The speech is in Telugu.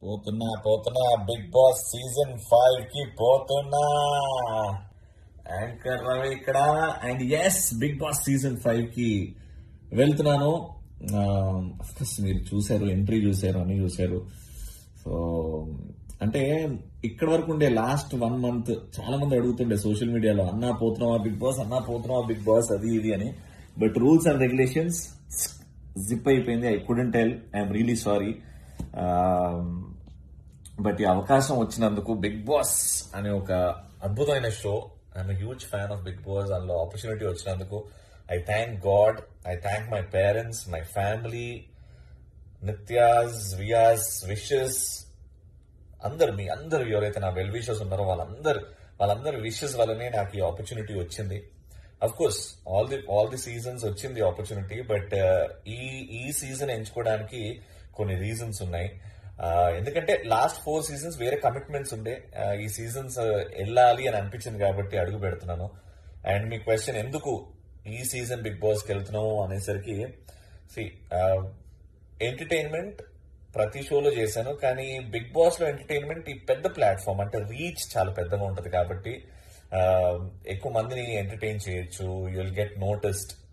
పోతున్నా పోతున్నా బిగ్ బాస్ సీజన్ ఫైవ్ కి పోతున్నా యాంకర్ రవి ఇక్కడ and yes big boss season five కి వెళ్తున్నాను కోర్స్ మీరు చూశారు ఎంట్రీ చూశారు అని చూశారు సో అంటే ఇక్కడ వరకు ఉండే లాస్ట్ వన్ మంత్ చాలా మంది అడుగుతుండే సోషల్ మీడియాలో అన్నా పోతున్నావా బిగ్ బాస్ అన్నా పోతున్నావా బిగ్ బాస్ అది ఇది అని but rules and regulations zip అయిపోయింది I couldn't tell I'm really sorry but ఈ అవకాశం వచ్చినందుకు బిగ్ బాస్ అనే ఒక అద్భుతమైన show I'm huge fan of big boss అందులో ఆపర్చునిటీ వచ్చినందుకు I thank God I thank my parents my family Nithya's వియాస్ విషెస్ అందరు మీ అందరు ఎవరైతే నా వెల్ విషెస్ ఉన్నారో వాళ్ళందరు వాళ్ళందరి విషెస్ వల్లనే నాకు ఈ ఆపర్చునిటీ వచ్చింది of course all the all the seasons వచ్చింది ఆపర్చునిటీ బట్ ఈ ఈ సీజన్ ఎంచుకోవడానికి కొన్ని రీజన్స్ ఉన్నాయి Uh, ఎందుకంటే లాస్ట్ ఫోర్ సీజన్స్ వేరే కమిట్మెంట్స్ ఉండే Uh, ఈ సీజన్స్ వెళ్ళాలి అని అనిపించింది కాబట్టి అడుగు పెడుతున్నాను అండ్ మీ క్వశ్చన్ ఎందుకు ఈ సీజన్ బిగ్ బాస్కి వెళ్తున్నావు అనేసరికి సి ఎంటర్టైన్మెంట్ ప్రతి షోలో చేశాను కానీ బిగ్ బాస్ లో ఎంటర్టైన్మెంట్ ఈ పెద్ద ప్లాట్ఫామ్ అంటే రీచ్ చాలా పెద్దగా ఉంటది కాబట్టి ఆ, ఎక్కువ మందిని ఎంటర్టైన్ చేయొచ్చు యూ విల్ గెట్ నోటిస్డ్